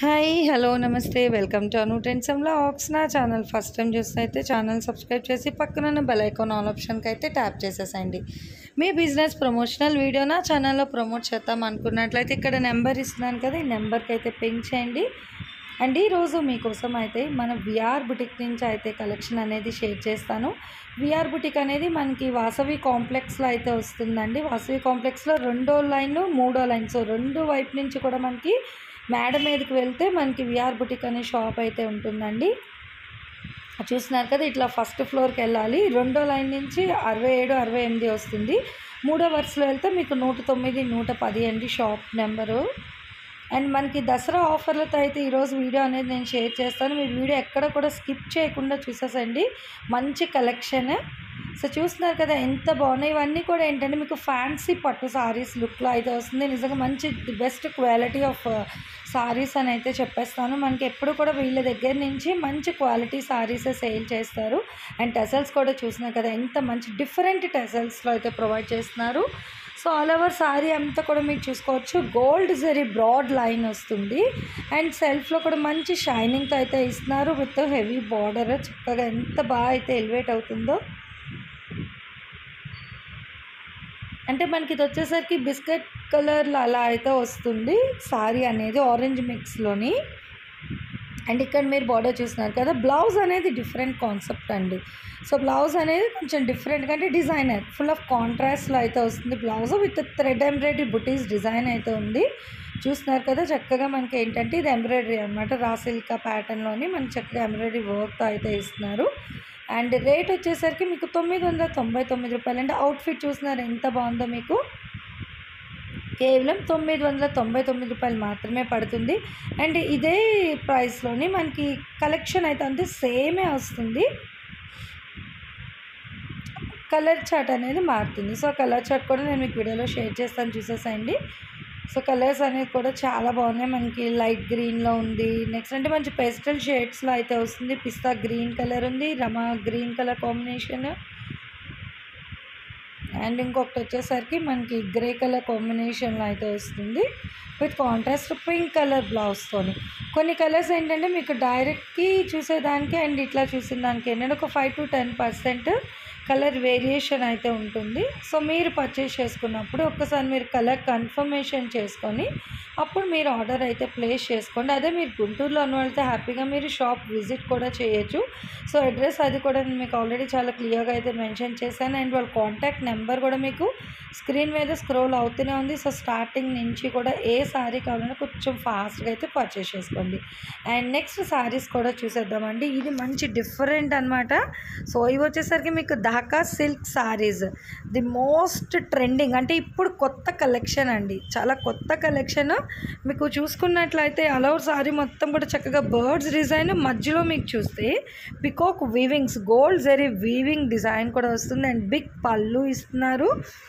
hi hello నమస్తే welcome to Anu టెన్సమ్ vlogs నా ఛానల్ ఫస్ట్ టైం చూస్తే అయితే ఛానల్ సబ్స్క్రైబ్ చేసి పక్కన బెల్ ఐకాన్ ఆల్ ఆప్షన్కి అయితే ట్యాప్ చేసేసండి మీ బిజినెస్ ప్రమోషనల్ వీడియో నా ఛానల్లో ప్రమోట్ చేద్దాం అనుకున్నట్లయితే ఇక్కడ నెంబర్ ఇస్తున్నాను కదా ఈ నెంబర్కి అయితే పింక్ చేయండి అండ్ ఈరోజు మీకోసం అయితే మన విఆర్ బుటిక్ నుంచి అయితే కలెక్షన్ అనేది షేర్ చేస్తాను విఆర్ బుటిక్ అనేది మనకి వాసవి కాంప్లెక్స్లో అయితే వస్తుందండి వాసవి కాంప్లెక్స్లో రెండో లైన్ మూడో లైన్ సో రెండు వైపు నుంచి కూడా మనకి మేడ మీదకి వెళ్తే మనకి విఆర్ బుటిక్ అనే షాప్ అయితే ఉంటుందండి చూస్తున్నారు కదా ఇట్లా ఫస్ట్ ఫ్లోర్కి వెళ్ళాలి రెండో లైన్ నుంచి అరవై ఏడు అరవై ఎనిమిది వస్తుంది మూడో వరుసలో వెళ్తే మీకు నూట తొమ్మిది నూట పది అండి షాప్ నెంబరు అండ్ మనకి దసరా ఆఫర్లతో అయితే ఈరోజు వీడియో అనేది నేను షేర్ చేస్తాను మీరు వీడియో ఎక్కడ కూడా స్కిప్ చేయకుండా చూసేసండి మంచి కలెక్షన్ సో చూస్తున్నారు కదా ఎంత బాగున్నాయి ఇవన్నీ కూడా ఏంటంటే మీకు ఫ్యాన్సీ పట్టు సారీస్ లుక్లో అయితే వస్తుంది నిజంగా మంచి the best quality of saris అని అయితే చెప్పేస్తాను మనకి ఎప్పుడు కూడా వీళ్ళ దగ్గర నుంచి మంచి క్వాలిటీ సారీస్ సేల్ చేస్తారు అండ్ టెసల్స్ కూడా చూసినారు కదా ఎంత మంచి డిఫరెంట్ టెసల్స్లో అయితే ప్రొవైడ్ చేస్తున్నారు సో ఆల్ ఓవర్ సారీ అంతా కూడా మీరు చూసుకోవచ్చు గోల్డ్ జరీ బ్రాడ్ లైన్ వస్తుంది అండ్ సెల్ఫ్లో కూడా మంచి షైనింగ్తో అయితే ఇస్తున్నారు విత్ హెవీ బార్డర్ చక్కగా ఎంత బాగా అయితే ఎలివేట్ అవుతుందో అంటే మనకి ఇది వచ్చేసరికి బిస్కెట్ కలర్లో అలా అయితే వస్తుంది సారీ అనేది ఆరెంజ్ మిక్స్లోని అండ్ ఇక్కడ మీరు బార్డర్ చూస్తున్నారు కదా బ్లౌజ్ అనేది డిఫరెంట్ కాన్సెప్ట్ అండి సో బ్లౌజ్ అనేది కొంచెం డిఫరెంట్ అంటే డిజైనర్ ఫుల్ ఆఫ్ కాంట్రాస్ట్లో అయితే వస్తుంది blouse with thread embroidery butis design అయితే ఉంది చూస్తున్నారు కదా చక్కగా మనకి ఏంటంటే ఇది ఎంబ్రాయిడరీ అనమాట రాసిల్కా ప్యాటర్న్లోని మనకి చక్కగా ఎంబ్రాయిడరీ వర్క్తో అయితే ఇస్తున్నారు అండ్ రేట్ వచ్చేసరికి మీకు తొమ్మిది వందల తొంభై తొమ్మిది రూపాయలు అంటే అవుట్ఫిట్ చూస్తున్నారు ఎంత బాగుందో మీకు కేవలం తొమ్మిది వందల తొంభై తొమ్మిది రూపాయలు మాత్రమే పడుతుంది అండ్ ఇదే ప్రైస్లోని మనకి కలెక్షన్ అయితే అంతే సేమే వస్తుంది కలర్ చార్ట్ అనేది మారుతుంది సో కలర్ చార్ట్ కూడా నేను మీకు వీడియోలో షేర్ చేస్తాను చూసేసండి సో కలర్స్ అనేది కూడా చాలా బాగున్నాయి మనకి లైట్ గ్రీన్లో ఉంది నెక్స్ట్ అంటే మంచి పెస్టల్ షేడ్స్లో అయితే వస్తుంది పిస్తా గ్రీన్ కలర్ ఉంది rama green colour combination and ఇంకొకటి వచ్చేసరికి మనకి గ్రే కలర్ కాంబినేషన్లో అయితే వస్తుంది విత్ కాంట్రాస్ట్ పింక్ కలర్ బ్లౌజ్తోని కొన్ని కలర్స్ ఏంటంటే మీకు డైరెక్ట్కి చూసేదానికి అండ్ ఇట్లా చూసిన దానికి ఏంటంటే ఒక five to ten percent colour variation అయితే ఉంటుంది సో మీరు పర్చేస్ చేసుకున్నప్పుడు ఒక్కసారి మీరు కలర్ కన్ఫర్మేషన్ చేసుకొని అప్పుడు మీరు ఆర్డర్ అయితే ప్లేస్ చేసుకోండి అదే మీరు గుంటూరులో ఉన్న వెళ్తే హ్యాపీగా మీరు షాప్ విజిట్ కూడా చేయొచ్చు సో అడ్రస్ అది కూడా నేను మీకు ఆల్రెడీ చాలా క్లియర్గా అయితే మెన్షన్ చేశాను అండ్ వాళ్ళ కాంటాక్ట్ నెంబర్ కూడా మీకు స్క్రీన్ మీద స్క్రోల్ అవుతూనే ఉంది సో స్టార్టింగ్ నుంచి కూడా ఏ శారీ కావాలన్నా కొంచెం ఫాస్ట్గా అయితే పర్చేస్ చేసుకోండి అండ్ నెక్స్ట్ శారీస్ కూడా చూసేద్దామండి ఇది మంచి డిఫరెంట్ అనమాట సో ఇవి వచ్చేసరికి మీకు Dhaka silk saris the most trending అంటే ఇప్పుడు కొత్త కలెక్షన్ అండి చాలా కొత్త కలెక్షన్ మీకు చూసుకున్నట్లయితే అలౌర్ సారీ మొత్తం కూడా చక్కగా బర్డ్స్ డిజైన్ మధ్యలో మీకు చూస్తే peacock weavings gold zari weaving design కూడా వస్తుంది అండ్ బిగ్ పళ్ళు ఇస్తున్నారు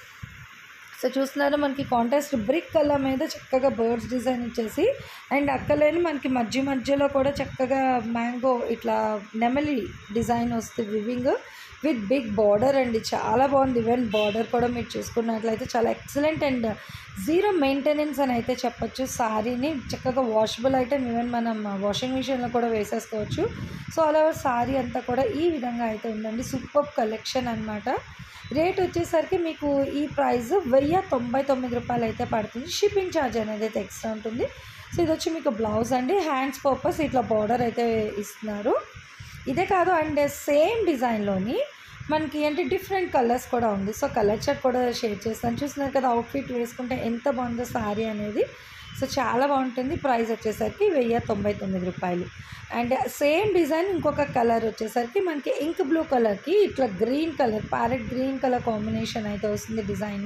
సో చూస్తున్నారు మనకి కాంట్రాస్ట్ బ్రిక్ కలర్ మీద చక్కగా బర్డ్స్ డిజైన్ ఇచ్చేసి అండ్ అక్కలేని మనకి మధ్య మధ్యలో కూడా చక్కగా మ్యాంగో ఇట్లా నెమలి డిజైన్ వస్తుంది వివింగ్ విత్ బిగ్ బార్డర్ అండి చాలా బాగుంది ఈవెన్ బార్డర్ కూడా మీరు చూసుకున్నట్లయితే చాలా ఎక్సలెంట్ అండ్ జీరో మెయింటెనెన్స్ అని అయితే చెప్పొచ్చు సారీని చక్కగా వాషబుల్ ఐటమ్ ఈవెన్ మనం వాషింగ్ మిషన్లో కూడా వేసేసుకోవచ్చు సో అలా సారీ అంతా కూడా ఈ విధంగా అయితే ఉందండి సూపర్ కలెక్షన్ అనమాట రేట్ వచ్చేసరికి మీకు ఈ ప్రైస్ వెయ్యి తొంభై తొమ్మిది రూపాయలు అయితే పడుతుంది షిప్పింగ్ ఛార్జ్ అనేది అయితే ఎక్స్ట్రా ఉంటుంది సో ఇది వచ్చి మీకు బ్లౌజ్ అండి హ్యాండ్స్ పర్పస్ ఇట్లా బార్డర్ అయితే ఇస్తున్నారు ఇదే కాదు అండ్ సేమ్ డిజైన్లోని మనకి అంటే డిఫరెంట్ కలర్స్ కూడా ఉంది సో కలర్ చార్ట్ కూడా షేర్ చేస్తాను చూస్తున్నారు కదా అవుట్ఫిట్ వేసుకుంటే ఎంత బాగుందో సారీ అనేది సో చాలా బాగుంటుంది ప్రైస్ వచ్చేసరికి వెయ్యి తొంభై తొమ్మిది రూపాయలు అండ్ సేమ్ డిజైన్ ఇంకొక కలర్ వచ్చేసరికి మనకి ఇంక్ బ్లూ కలర్కి ఇట్లా green colour parrot green colour combination అయితే వస్తుంది డిజైన్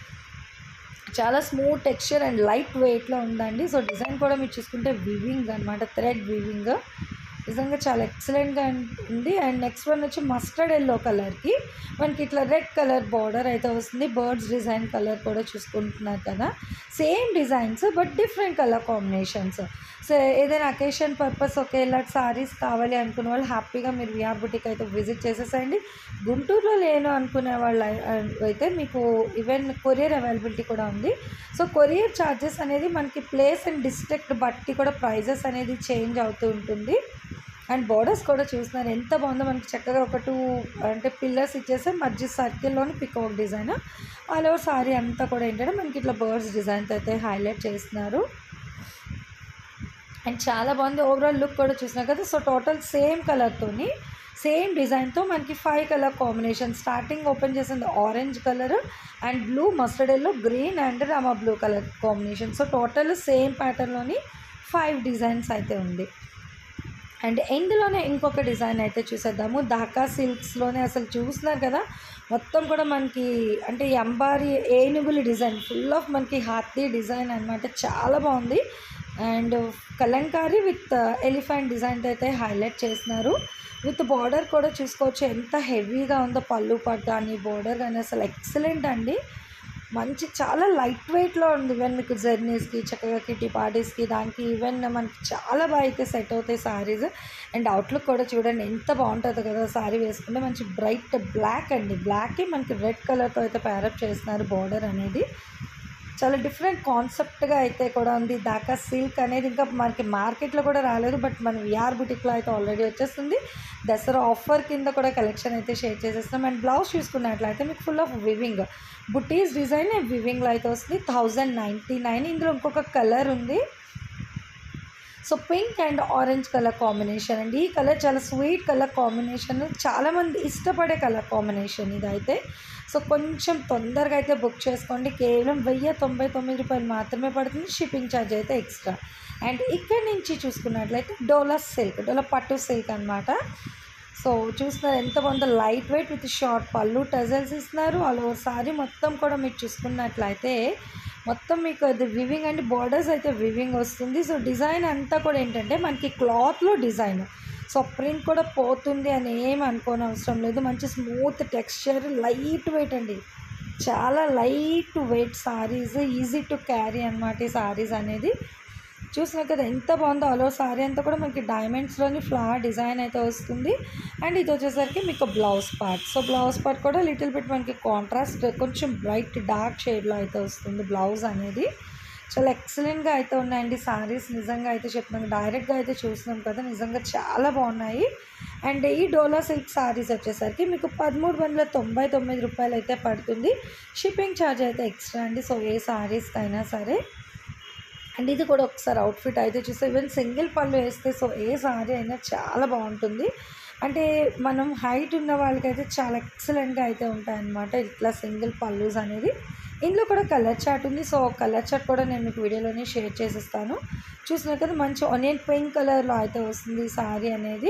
చాలా స్మూత్ టెక్స్చర్ అండ్ లైట్ వెయిట్లో ఉందండి సో డిజైన్ కూడా మీరు చూసుకుంటే వివింగ్ అనమాట థ్రెడ్ వివింగ్ నిజంగా చాలా ఎక్సలెంట్గా ఉంది అండ్ నెక్స్ట్ వన్ వచ్చి మస్టర్డ్ ఎల్లో కలర్కి మనకి ఇట్లా రెడ్ కలర్ బార్డర్ అయితే వస్తుంది బర్డ్స్ డిజైన్ కలర్ కూడా చూసుకుంటున్నారు కదా same designs but different colour combinations so ఏదైనా అకేషన్ పర్పస్ ఒకే ఇలాంటి సారీస్ కావాలి అనుకునే వాళ్ళు హ్యాపీగా మీరు విఆర్ బుటిక్ అయితే విజిట్ చేసేసండి గుంటూరులో లేను అనుకునే వాళ్ళు అయి- అయితే మీకు ఈవెన్ కొరియర్ అవైలబిలిటీ కూడా ఉంది సో కొరియర్ ఛార్జెస్ అనేది మనకి ప్లేస్ అండ్ డిస్ట్రిక్ట్ బట్టి కూడా ప్రైజెస్ అనేది చేంజ్ అవుతూ ఉంటుంది అండ్ బోర్డర్స్ కూడా చూస్తున్నారు ఎంత బాగుందో మనకి చక్కగా ఒక టూ అంటే పిల్లర్స్ ఇచ్చేస్తే మధ్య సర్కిల్లోని peacock design all over sari అంతా కూడా ఏంటంటే మనకి ఇట్లా బర్డ్స్ డిజైన్తో అయితే హైలైట్ చేస్తున్నారు అండ్ చాలా బాగుంది ఓవరాల్ లుక్ కూడా చూసినారు కదా సో టోటల్ సేమ్ కలర్తోని సేమ్ డిజైన్తో మనకి five colour combination starting open చేసింది orange colour and blue mustard yellow green and rama blue colour combination so total same ప్యాటర్న్లోని ఫైవ్ డిజైన్స్ అయితే ఉంది అండ్ ఇందులోనే ఇంకొక డిజైన్ అయితే చూసేద్దాము ధాకా సిల్క్స్లోనే అసలు చూస్తున్నారు కదా మొత్తం కూడా మనకి అంటే ఈ అంబారీ ఏనుగుల డిజైన్ ఫుల్ ఆఫ్ మనకి హాతీ డిజైన్ అనమాట చాలా బాగుంది and Kalamkari with elephant design అయితే హైలైట్ చేస్తున్నారు విత్ బార్డర్ కూడా చూసుకోవచ్చు ఎంత హెవీగా ఉందో పళ్ళు పాటు కానీ బార్డర్ కానీ అసలు ఎక్సలెంట్ అండి మంచి చాలా లైట్ వెయిట్లో ఉంది ఈవెన్ మీకు జర్నీస్కి చక్కగా కిటీ పార్టీస్కి దానికి ఈవెన్ మనకి చాలా బాగా అయితే సెట్ అవుతాయి సారీస్ అండ్ అవుట్లుక్ కూడా చూడండి ఎంత బాగుంటుందో కదా సారీ వేసుకుంటే మంచి బ్రైట్ బ్లాక్ అండి బ్లాక్కి మనకి రెడ్ కలర్తో అయితే ప్యారప్ చేస్తున్నారు బార్డర్ అనేది చాలా డిఫరెంట్ కాన్సెప్ట్గా అయితే కూడా ఉంది దాకా సిల్క్ అనేది ఇంకా మనకి మార్కెట్లో కూడా రాలేదు బట్ మన విఆర్ బుటిక్లో అయితే ఆల్రెడీ వచ్చేస్తుంది దసరా ఆఫర్ కింద కూడా కలెక్షన్ అయితే షేర్ చేసేస్తున్నాం అండ్ బ్లౌజ్ చూసుకున్నట్లయితే మీకు full of weaving butis design వివింగ్లో అయితే వస్తుంది థౌజండ్ నైంటీ నైన్ ఇందులో ఇంకొక కలర్ ఉంది so pink and orange colour combination అండి ఈ కలర్ చాలా స్వీట్ కలర్ కాంబినేషన్ చాలామంది ఇష్టపడే కలర్ కాంబినేషన్ ఇదైతే సో కొంచెం తొందరగా అయితే బుక్ చేసుకోండి కేవలం వెయ్యి తొంభై తొమ్మిది రూపాయలు మాత్రమే పడుతుంది షిప్పింగ్ ఛార్జ్ అయితే ఎక్స్ట్రా అండ్ ఇక్కడ నుంచి చూసుకున్నట్లయితే డోలా సిల్క్ డోలా పట్టు సిల్క్ అనమాట సో చూస్తున్నారు ఎంత బాగుందో light weight with short pallu tassels ఇస్తున్నారు ఆల్ ఓవర్ సారీ మొత్తం కూడా మీరు చూసుకున్నట్లయితే మొత్తం మీకు అది వివింగ్ అండ్ బార్డర్స్ అయితే వివింగ్ వస్తుంది సో డిజైన్ అంతా కూడా ఏంటంటే మనకి క్లాత్లో డిజైన్ సో ప్రింట్ కూడా పోతుంది అని ఏం అనుకోని అవసరం లేదు మంచి స్మూత్ టెక్స్చర్ లైట్ వెయిట్ అండి చాలా light weight saris easy to carry అనమాట ఈ సారీస్ అనేది చూసినా కదా ఎంత బాగుందో అలో సారీ అంతా కూడా మనకి డైమండ్స్లోని ఫ్లవర్ డిజైన్ అయితే వస్తుంది అండ్ ఇది వచ్చేసరికి మీకు blouse part so blouse part కూడా లిటిల్ బిట్ మనకి కాంట్రాస్ట్ కొంచెం బ్రైట్ డార్క్ షేడ్లో అయితే వస్తుంది బ్లౌజ్ అనేది చాలా ఎక్సలెంట్గా అయితే ఉన్నాయండి సారీస్ నిజంగా అయితే చెప్తున్నాను డైరెక్ట్గా అయితే చూస్తున్నాం కదా నిజంగా చాలా బాగున్నాయి అండ్ ఈ డోలా సిల్క్ సారీస్ వచ్చేసరికి మీకు పదమూడు వందల తొంభై తొమ్మిది రూపాయలు అయితే పడుతుంది షిప్పింగ్ ఛార్జ్ అయితే ఎక్స్ట్రా అండి సో ఏ సారీస్కి అయినా సరే అండ్ ఇది కూడా ఒకసారి అవుట్ఫిట్ అయితే చూస్తే ఈవెన్ సింగిల్ పళ్ళు వేస్తే సో ఏ సారీ అయినా చాలా బాగుంటుంది అంటే మనం హైట్ ఉన్న వాళ్ళకైతే చాలా ఎక్సలెంట్గా అయితే ఉంటాయన్నమాట ఇట్లా సింగిల్ పళ్ళుస్ అనేది ఇందులో కూడా కలర్ చార్ట్ ఉంది సో కలర్ చార్ట్ కూడా నేను మీకు వీడియోలోనే షేర్ చేసిస్తాను చూసినా కదా మంచి ఆనియన్ పింక్ కలర్లో అయితే వస్తుంది ఈ సారీ అనేది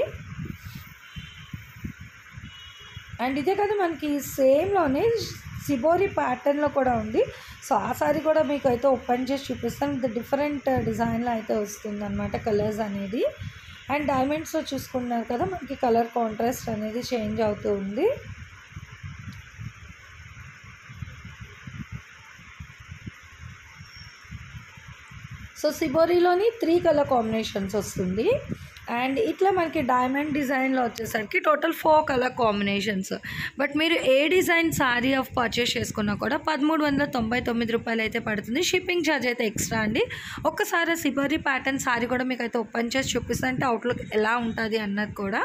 అండ్ ఇదే కదా మనకి సేమ్లోనే సిబోరి ప్యాటర్న్లో కూడా ఉంది సో ఆ సారీ కూడా మీకు అయితే ఓపెన్ చేసి చూపిస్తాను ఇది డిఫరెంట్ డిజైన్లో అయితే వస్తుంది అనమాట కలర్స్ అనేది అండ్ డైమండ్స్లో చూసుకున్నారు కదా మనకి కలర్ కాంట్రాస్ట్ అనేది చేంజ్ అవుతూ ఉంది సో సిబోరీలోని త్రీ కలర్ కాంబినేషన్స్ వస్తుంది అండ్ ఇట్లా మనకి డైమండ్ డిజైన్లో వచ్చేసరికి total four colour combinations but మీరు ఏ డిజైన్ సారీ ఆఫ్ పర్చేస్ చేసుకున్నా కూడా పదమూడు వందల తొంభై తొమ్మిది రూపాయలు అయితే పడుతుంది షిప్పింగ్ ఛార్జ్ అయితే ఎక్స్ట్రా అండి ఒక్కసారి సిబోరీ ప్యాటర్న్ సారీ కూడా మీకు అయితే ఓపెన్ చేసి చూపిస్తా అంటే అవుట్లుక్ ఎలా ఉంటుంది అన్నది కూడా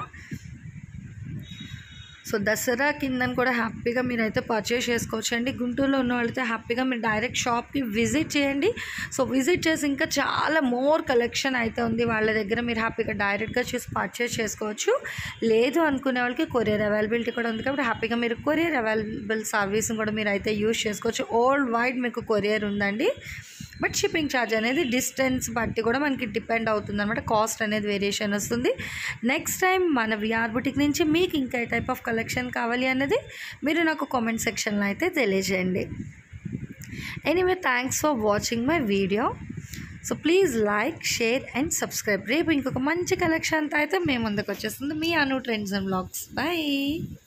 సో దసరా కిందని కూడా హ్యాపీగా మీరు అయితే పర్చేస్ చేసుకోవచ్చు అండి గుంటూరులో ఉన్న వాళ్ళైతే హ్యాపీగా మీరు డైరెక్ట్ షాప్కి విజిట్ చేయండి సో విజిట్ చేసి ఇంకా చాలా మోర్ కలెక్షన్ అయితే ఉంది వాళ్ళ దగ్గర మీరు హ్యాపీగా డైరెక్ట్గా చూసి పర్చేస్ చేసుకోవచ్చు లేదు అనుకునే వాళ్ళకి కొరియర్ అవైలబిలిటీ కూడా ఉంది కాబట్టి హ్యాపీగా మీరు కొరియర్ అవైలబుల్ సర్వీస్ని కూడా మీరు అయితే యూజ్ చేసుకోవచ్చు ఓల్డ్ వైడ్ మీకు కొరియర్ ఉందండి బట్ షిప్పింగ్ ఛార్జ్ అనేది డిస్టెన్స్ బట్టి కూడా మనకి డిపెండ్ అవుతుంది అనమాట కాస్ట్ అనేది వేరియేషన్ వస్తుంది నెక్స్ట్ టైం మన విఆర్ బుటిక్ నుంచి మీకు ఇంకా ఏ టైప్ ఆఫ్ కలెక్షన్ కావాలి అన్నది మీరు నాకు కామెంట్ సెక్షన్లో అయితే తెలియజేయండి anyway thanks for watching my video so please like share and subscribe రేపు ఇంకొక మంచి కలెక్షన్తో అయితే మేము ముందుకు వచ్చేస్తుంది మీ Anu trends and blogs bye